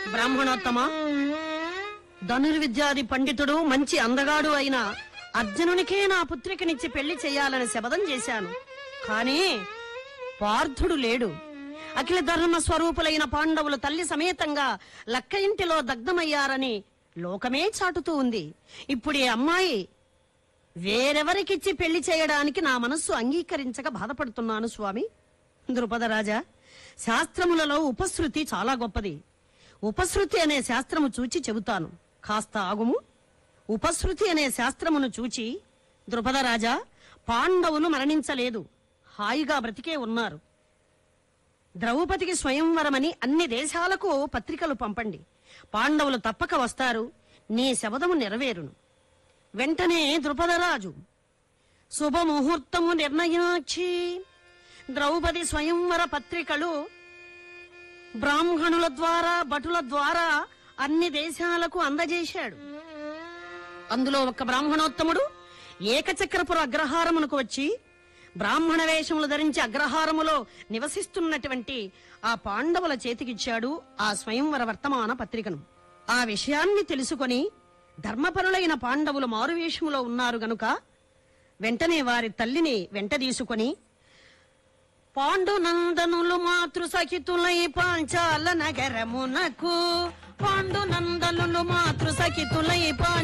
బ్రాహ్మణోత్తమ ధనుర్విద్యాది పండితుడు మంచి అందగాడు అయిన అర్జునునికే నా పుత్రికనిచ్చి పెళ్లి చేయాలని శపథం చేశాను కానీ పార్థుడు లేడు అఖిల ధర్మ స్వరూపులైన పాండవులు తల్లి సమేతంగా లక్క ఇంటిలో దగ్ధమయ్యారని లోకమే చాటుతూ ఉంది ఇప్పుడు ఈ అమ్మాయి వేరెవరికిచ్చి పెళ్లి చేయడానికి నా మనస్సు అంగీకరించక బాధపడుతున్నాను స్వామి ద్రుపదరాజా శాస్త్రములలో ఉపశృతి చాలా గొప్పది ఉపశృతి అనే శాస్త్రము చూచి చెబుతాను కాస్త ఆగుము ఉపశృతి అనే శాస్త్రమును చూచి ద్రుపదరాజా పాండవులు మరణించలేదు హాయిగా బ్రతికే ఉన్నారు ద్రౌపదికి స్వయంవరమని అన్ని దేశాలకు పత్రికలు పంపండి పాండవులు తప్పక వస్తారు నీ శబదము నెరవేరును వెంటనే ద్రుపదరాజు శుభముహూర్తము నిర్ణయించి ద్రౌపది స్వయంవర పత్రికలు బ్రాహ్మణుల ద్వారా భటుల ద్వారా అన్ని దేశాలకు అందజేశాడు అందులో ఒక బ్రాహ్మణోత్తముడు ఏకచక్రపుర అగ్రహారమునకు వచ్చి బ్రాహ్మణ వేషములు ధరించి అగ్రహారములో నివసిస్తున్నటువంటి ఆ పాండవుల చేతికిచ్చాడు ఆ స్వయంవర వర్తమాన పత్రికను ఆ విషయాన్ని తెలుసుకొని ధర్మపరులైన పాండవులు మారువేషములో ఉన్నారు గనుక వెంటనే వారి తల్లిని వెంట తీసుకొని పాండునందనులు మాతృ సఖితులై పాంచాల నగరమునకు పాండునందనులు మాతృ సఖితులై పాంచాల